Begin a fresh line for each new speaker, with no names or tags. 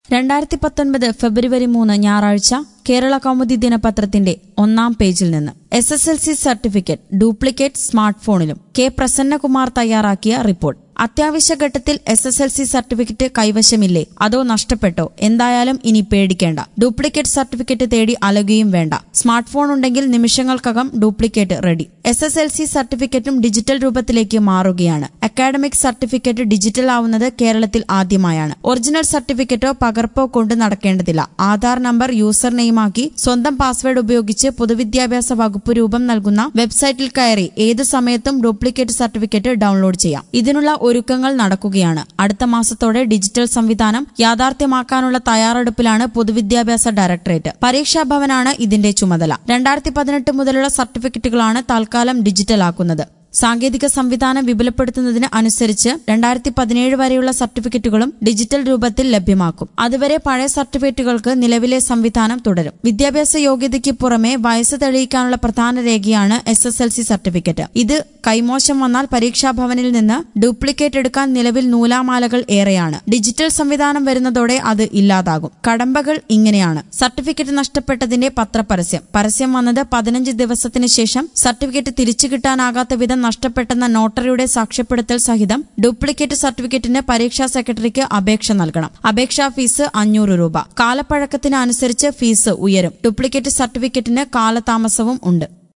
രണ്ടായിരത്തി പത്തൊൻപത് ഫെബ്രുവരി മൂന്ന് ഞായറാഴ്ച കേരള കൗമുദി ദിനപത്രത്തിന്റെ ഒന്നാം പേജിൽ നിന്ന് S S L C certificate duplicate smart ഫോണിലും കെ പ്രസന്നകുമാർ തയ്യാറാക്കിയ റിപ്പോർട്ട് അത്യാവശ്യ ഘട്ടത്തിൽ S S L C certificate കൈവശമില്ലേ അതോ നഷ്ടപ്പെട്ടോ എന്തായാലും ഇനി പേടിക്കേണ്ട ഡ്യൂപ്ലിക്കേറ്റ് സർട്ടിഫിക്കറ്റ് തേടി അലകുകയും വേണ്ട സ്മാർട്ട് ഫോൺ ഉണ്ടെങ്കിൽ നിമിഷങ്ങൾക്കകം duplicate ready S S L C സർട്ടിഫിക്കറ്റും ഡിജിറ്റൽ രൂപത്തിലേക്ക് മാറുകയാണ് അക്കാഡമിക് സർട്ടിഫിക്കറ്റ് ഡിജിറ്റൽ ആവുന്നത് കേരളത്തിൽ ആദ്യമായാണ് ഒറിജിനൽ സർട്ടിഫിക്കറ്റോ പകർപ്പോ കൊണ്ട് നടക്കേണ്ടതില്ല ആധാർ നമ്പർ യൂസർ നെയിമാക്കി സ്വന്തം പാസ്വേഡ് ഉപയോഗിച്ച് പൊതുവിദ്യാഭ്യാസ വകുപ്പ് രൂപം നൽകുന്ന വെബ്സൈറ്റിൽ കയറി ഏത് സമയത്തും ഡ്യൂപ്ലിക്കേറ്റ് സർട്ടിഫിക്കറ്റ് ഡൗൺലോഡ് ചെയ്യാം ഇതിനുള്ള ഒരുക്കങ്ങൾ നടക്കുകയാണ് അടുത്ത മാസത്തോടെ ഡിജിറ്റൽ സംവിധാനം യാഥാർത്ഥ്യമാക്കാനുള്ള തയ്യാറെടുപ്പിലാണ് പൊതുവിദ്യാഭ്യാസ ഡയറക്ടറേറ്റ് പരീക്ഷാ ഭവനാണ് ഇതിന്റെ ചുമതല രണ്ടായിരത്തി പതിനെട്ട് മുതലുള്ള സർട്ടിഫിക്കറ്റുകളാണ് തൽക്കാലം ഡിജിറ്റലാക്കുന്നത് സാങ്കേതിക സംവിധാനം വിപുലപ്പെടുത്തുന്നതിന് അനുസരിച്ച് രണ്ടായിരത്തി പതിനേഴ് വരെയുള്ള സർട്ടിഫിക്കറ്റുകളും ഡിജിറ്റൽ രൂപത്തിൽ ലഭ്യമാക്കും അതുവരെ പഴയ സർട്ടിഫിക്കറ്റുകൾക്ക് നിലവിലെ സംവിധാനം തുടരും വിദ്യാഭ്യാസ യോഗ്യതയ്ക്ക് പുറമെ വയസ്സ് തെളിയിക്കാനുള്ള പ്രധാന രേഖയാണ് S S L C certificate ഇത് കൈമോശം വന്നാൽ പരീക്ഷാ ഭവനിൽ നിന്ന് ഡ്യൂപ്ലിക്കേറ്റ് എടുക്കാൻ നിലവിൽ നൂലാമാലകൾ ഏറെയാണ് ഡിജിറ്റൽ സംവിധാനം വരുന്നതോടെ അത് ഇല്ലാതാകും കടമ്പകൾ ഇങ്ങനെയാണ് സർട്ടിഫിക്കറ്റ് നഷ്ടപ്പെട്ടതിന്റെ പത്രപരസ്യം പരസ്യം വന്നത് പതിനഞ്ച് ദിവസത്തിന് ശേഷം സർട്ടിഫിക്കറ്റ് തിരിച്ചു കിട്ടാനാകാത്ത വിധം നഷ്ടപ്പെട്ടെന്ന നോട്ടറിയുടെ സാക്ഷ്യപ്പെടുത്തൽ സഹിതം ഡ്യൂപ്ലിക്കേറ്റ് സർട്ടിഫിക്കറ്റിന് പരീക്ഷാ സെക്രട്ടറിക്ക് അപേക്ഷ നൽകണം അപേക്ഷാ ഫീസ് അഞ്ഞൂറ് രൂപ കാലപ്പഴക്കത്തിന് അനുസരിച്ച് ഫീസ് ഉയരും ഡ്യൂപ്ലിക്കേറ്റ് സർട്ടിഫിക്കറ്റിന് കാലതാമസവും ഉണ്ട്